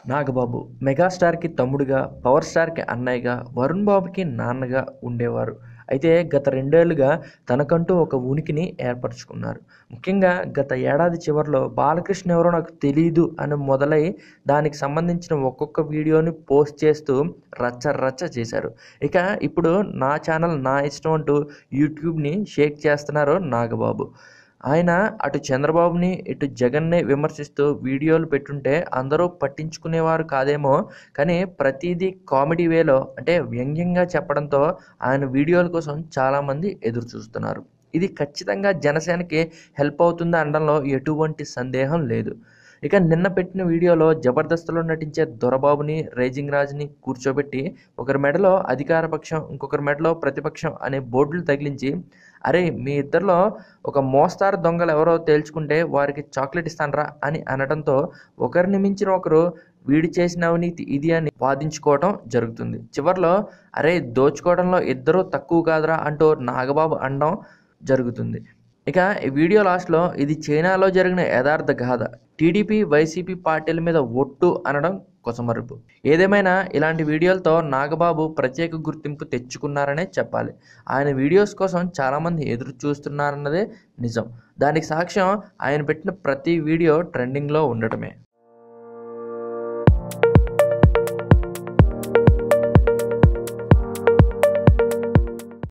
నాగబాబు మెగాస్టార్కి తమ్ముడుగా పవర్ స్టార్కి అన్నయ్యగా వరుణ్ బాబుకి నాన్నగా ఉండేవారు అయితే గత రెండేళ్లుగా తనకంటూ ఒక ఉనికిని ఏర్పరచుకున్నారు ముఖ్యంగా గత ఏడాది చివరిలో బాలకృష్ణ ఎవరో నాకు తెలియదు అని మొదలై దానికి సంబంధించిన ఒక్కొక్క వీడియోని పోస్ట్ చేస్తూ రచ్చ రచ్చ చేశారు ఇక ఇప్పుడు నా ఛానల్ నా ఇష్టం అంటూ యూట్యూబ్ని షేక్ చేస్తున్నారు నాగబాబు ఆయన అటు చంద్రబాబుని ఇటు జగన్ని విమర్శిస్తూ వీడియోలు పెట్టుంటే అందరూ పట్టించుకునేవారు కాదేమో కానీ ప్రతిదీ కామెడీ వేలో అంటే వ్యంగ్యంగా చెప్పడంతో ఆయన వీడియోల కోసం చాలామంది ఎదురు చూస్తున్నారు ఇది ఖచ్చితంగా జనసేనకి హెల్ప్ అవుతుంది అనడంలో ఎటువంటి సందేహం లేదు ఇక నిన్న పెట్టిన వీడియోలో జబర్దస్త్లో నటించే దొరబాబుని రేజింగ్ రాజ్ని కూర్చోబెట్టి ఒకరి మెడలో అధికార పక్షం ఇంకొకరి మెడలో ప్రతిపక్షం అనే బోర్డులు తగిలించి అరే మీ ఇద్దరిలో ఒక మోస్తారు దొంగలు ఎవరో తేల్చుకుంటే వారికి చాక్లెట్ ఇస్తానరా అని అనడంతో ఒకరిని మించిన ఒకరు వీడి చేసిన అవినీతి ఇది అని వాదించుకోవటం జరుగుతుంది చివరిలో అరే దోచుకోవడంలో ఇద్దరు తక్కువ కాదురా అంటూ నాగబాబు అనడం జరుగుతుంది ఇక ఈ వీడియో లాస్ట్లో ఇది చైనాలో జరిగిన యథార్థ గాథ టీడీపీ వైసీపీ పార్టీల మీద ఒట్టు అనడం కొసమరుపు ఏదేమైనా ఇలాంటి వీడియోలతో నాగబాబు ప్రత్యేక గుర్తింపు తెచ్చుకున్నారనే చెప్పాలి ఆయన వీడియోస్ కోసం చాలామంది ఎదురు చూస్తున్నారన్నదే నిజం దానికి సాక్ష్యం ఆయన పెట్టిన ప్రతి వీడియో ట్రెండింగ్లో ఉండటమే